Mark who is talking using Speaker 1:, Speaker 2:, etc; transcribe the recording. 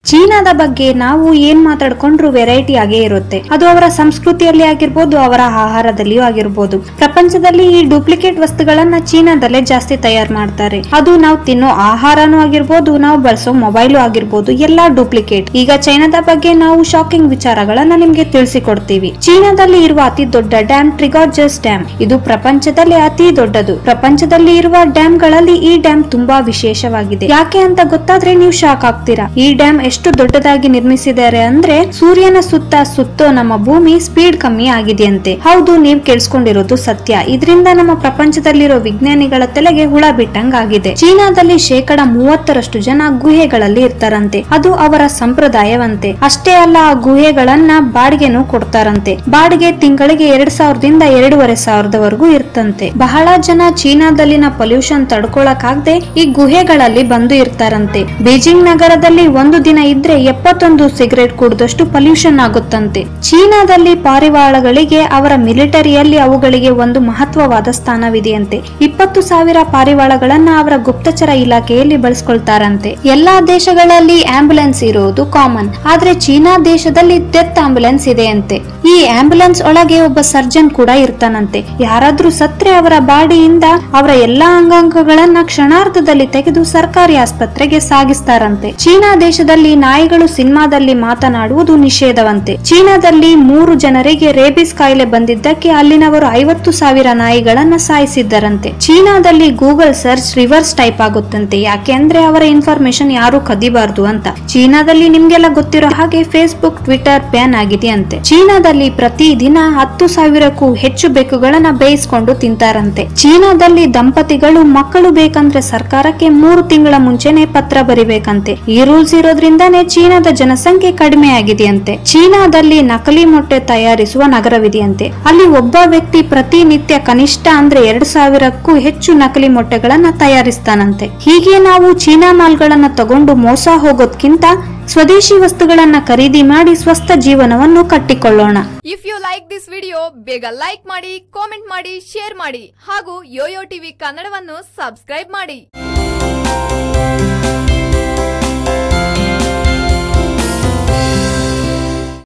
Speaker 1: ಚೀನಾದ ಬಗ್ಗೆ ನಾವು ಏನ್ ಮಾತಾಡ್ಕೊಂಡ್ರು ವೆರೈಟಿ ಆಗೇ ಇರುತ್ತೆ ಅದು ಅವರ ಸಂಸ್ಕೃತಿಯಲ್ಲಿ ಆಗಿರ್ಬೋದು ಅವರ ಆಹಾರದಲ್ಲಿಯೂ ಆಗಿರ್ಬೋದು ಪ್ರಪಂಚದಲ್ಲಿ ಈ ಡೂಪ್ಲಿಕೇಟ್ ವಸ್ತುಗಳನ್ನ ಚೀನಾದಲ್ಲೇ ಜಾಸ್ತಿ ತಯಾರು ಮಾಡ್ತಾರೆ ಅದು ನಾವು ತಿನ್ನೋ ಆಹಾರನೂ ಆಗಿರ್ಬೋದು ನಾವು ಬಳಸೋ ಮೊಬೈಲು ಆಗಿರ್ಬೋದು ಎಲ್ಲಾ ಡೂಪ್ಲಿಕೇಟ್ ಈಗ ಚೈನಾದ ಬಗ್ಗೆ ನಾವು ಶಾಕಿಂಗ್ ವಿಚಾರಗಳನ್ನ ನಿಮ್ಗೆ ತಿಳಿಸಿಕೊಡ್ತೀವಿ ಚೀನಾದಲ್ಲಿ ಇರುವ ಅತಿ ದೊಡ್ಡ ಡ್ಯಾಮ್ ಟ್ರಿಗಾರ್ಜಸ್ ಡ್ಯಾಮ್ ಇದು ಪ್ರಪಂಚದಲ್ಲಿ ಅತಿ ದೊಡ್ಡದು ಪ್ರಪಂಚದಲ್ಲಿ ಇರುವ ಡ್ಯಾಮ್ಗಳಲ್ಲಿ ಈ ಡ್ಯಾಮ್ ತುಂಬಾ ವಿಶೇಷವಾಗಿದೆ ಯಾಕೆ ಅಂತ ಗೊತ್ತಾದ್ರೆ ನೀವು ಶಾಕ್ ಆಗ್ತೀರಾ ಈ ಡ್ಯಾಮ್ ಎಷ್ಟು ದೊಡ್ಡದಾಗಿ ನಿರ್ಮಿಸಿದ್ದಾರೆ ಅಂದ್ರೆ ಸೂರ್ಯನ ಸುತ್ತ ಸುತ್ತೋ ನಮ್ಮ ಭೂಮಿ ಸ್ಪೀಡ್ ಕಮ್ಮಿ ಆಗಿದೆಯಂತೆ ಹೌದು ನೀವ್ ಕೇಳಿಸ್ಕೊಂಡಿರೋದು ಸತ್ಯ ಇದರಿಂದ ನಮ್ಮ ಪ್ರಪಂಚದಲ್ಲಿರೋ ವಿಜ್ಞಾನಿಗಳ ತಲೆಗೆ ಹುಳ ಬಿಟ್ಟಂಗ್ ಆಗಿದೆ ಚೀನಾದಲ್ಲಿ ಶೇಕಡ ಮೂವತ್ತರಷ್ಟು ಜನ ಗುಹೆಗಳಲ್ಲಿ ಇರ್ತಾರಂತೆ ಅದು ಅವರ ಸಂಪ್ರದಾಯವಂತೆ ಅಷ್ಟೇ ಅಲ್ಲ ಆ ಗುಹೆಗಳನ್ನ ಬಾಡಿಗೆನೂ ಕೊಡ್ತಾರಂತೆ ಬಾಡಿಗೆ ತಿಂಗಳಿಗೆ ಎರಡ್ ಸಾವಿರದಿಂದ ಎರಡೂವರೆ ಸಾವಿರದವರೆಗೂ ಇರ್ತಂತೆ ಬಹಳ ಜನ ಚೀನಾದಲ್ಲಿನ ಪೊಲ್ಯೂಷನ್ ತಡ್ಕೊಳಕಾಗದೆ ಈ ಗುಹೆಗಳಲ್ಲಿ ಬಂದು ಇರ್ತಾರಂತೆ ಬೀಜಿಂಗ್ ನಗರದಲ್ಲಿ ಒಂದು ದಿನ ಇದ್ರೆ ಎಪ್ಪತ್ತೊಂದು ಸಿಗರೆಟ್ ಕುಡಿದಷ್ಟು ಪೊಲ್ಯೂಷನ್ ಆಗುತ್ತಂತೆ ಚೀನಾದಲ್ಲಿ ಪಾರಿವಾಳಗಳಿಗೆ ಅವರ ಮಿಲಿಟರಿಯಲ್ಲಿ ಅವುಗಳಿಗೆ ಒಂದು ಮಹತ್ವವಾದ ಸ್ಥಾನವಿದೆಯಂತೆ ಇಪ್ಪತ್ತು ಸಾವಿರ ಪಾರಿವಾಳಗಳನ್ನ ಅವರ ಗುಪ್ತಚರ ಇಲಾಖೆಯಲ್ಲಿ ಬಳಸ್ಕೊಳ್ತಾರಂತೆ ಎಲ್ಲಾ ದೇಶಗಳಲ್ಲಿ ಆಂಬ್ಯುಲೆನ್ಸ್ ಇರುವುದು ಕಾಮನ್ ಆದ್ರೆ ಚೀನಾ ದೇಶದಲ್ಲಿ ಡೆತ್ ಆಂಬ್ಯುಲೆನ್ಸ್ ಇದೆಯಂತೆ ಈ ಆಂಬ್ಯುಲೆನ್ಸ್ ಒಳಗೆ ಒಬ್ಬ ಸರ್ಜನ್ ಕೂಡ ಇರ್ತಾನಂತೆ ಯಾರಾದ್ರೂ ಸತ್ರೆ ಅವರ ಬಾಡಿಯಿಂದ ಅವರ ಎಲ್ಲಾ ಅಂಗಾಂಗಗಳನ್ನ ಕ್ಷಣಾರ್ಧದಲ್ಲಿ ತೆಗೆದು ಸರ್ಕಾರಿ ಆಸ್ಪತ್ರೆಗೆ ಸಾಗಿಸ್ತಾರಂತೆ ಚೀನಾ ದೇಶದಲ್ಲಿ ನಾಯಿಗಳು ಸಿನಿಮಾದಲ್ಲಿ ಮಾತನಾಡುವುದು ನಿಷೇಧವಂತೆ ಚೀನಾದಲ್ಲಿ ಮೂರು ಜನರಿಗೆ ರೇಬಿಸ್ ಕಾಯಿಲೆ ಬಂದಿದ್ದಕ್ಕೆ ಅಲ್ಲಿನವರು ಐವತ್ತು ಸಾವಿರ ನಾಯಿಗಳನ್ನ ಸಾಯಿಸಿದ್ದರಂತೆ ಚೀನಾದಲ್ಲಿ ಗೂಗಲ್ ಸರ್ಚ್ ರಿವರ್ಸ್ ಟೈಪ್ ಆಗುತ್ತಂತೆ ಯಾಕೆ ಅಂದ್ರೆ ಅವರ ಇನ್ಫಾರ್ಮೇಶನ್ ಯಾರು ಕದಿಬಾರ್ದು ಅಂತ ಚೀನಾದಲ್ಲಿ ನಿಮ್ಗೆಲ್ಲ ಗೊತ್ತಿರೋ ಹಾಗೆ ಫೇಸ್ಬುಕ್ ಟ್ವಿಟರ್ ಬ್ಯಾನ್ ಆಗಿದೆಯಂತೆ ಚೀನಾದಲ್ಲಿ ಪ್ರತಿ ದಿನ ಹತ್ತು ಸಾವಿರಕ್ಕೂ ಹೆಚ್ಚು ಬೆಕ್ಕುಗಳನ್ನ ಬೇಯಿಸ್ಕೊಂಡು ತಿಂತಾರಂತೆ ಚೀನಾದಲ್ಲಿ ದಂಪತಿಗಳು ಮಕ್ಕಳು ಬೇಕಂದ್ರೆ ಸರ್ಕಾರಕ್ಕೆ ಮೂರು ತಿಂಗಳ ಮುಂಚೆನೆ ಪತ್ರ ಬರಿಬೇಕಂತೆ ಈ ರೂಲ್ಸ್ ಇರೋದ್ರಿಂದಾನೇ ಚೀನಾದ ಜನಸಂಖ್ಯೆ ಕಡಿಮೆ ಆಗಿದೆಯಂತೆ ಚೀನಾದಲ್ಲಿ ನಕಲಿ ಮೊಟ್ಟೆ ತಯಾರಿಸುವ ನಗರವಿದೆಯಂತೆ ಅಲ್ಲಿ ಒಬ್ಬ ವ್ಯಕ್ತಿ ಪ್ರತಿನಿತ್ಯ ಕನಿಷ್ಠ ಅಂದ್ರೆ ಎರಡ್ ಸಾವಿರಕ್ಕೂ ಹೆಚ್ಚು ನಕಲಿ ಮೊಟ್ಟೆಗಳನ್ನ ತಯಾರಿಸ್ತಾನಂತೆ ಹೀಗೆ ನಾವು ಚೀನಾ ಮಾಲ್ಗಳನ್ನ ತಗೊಂಡು ಮೋಸ ಹೋಗೋದ್ಕಿಂತ ಸ್ವದೇಶಿ ವಸ್ತುಗಳನ್ನ ಖರೀದಿ ಮಾಡಿ ಸ್ವಸ್ಥ ಜೀವನವನ್ನು ಕಟ್ಟಿಕೊಳ್ಳೋಣ
Speaker 2: if you like this video ಬೇಗ ಲೈಕ್ ಮಾಡಿ ಕಾಮೆಂಟ್ ಮಾಡಿ ಶೇರ್ ಮಾಡಿ ಹಾಗೂ ಯೋಯೋ ಟಿವಿ ಕನ್ನಡವನ್ನು ಸಬ್ಸ್ಕ್ರೈಬ್ ಮಾಡಿ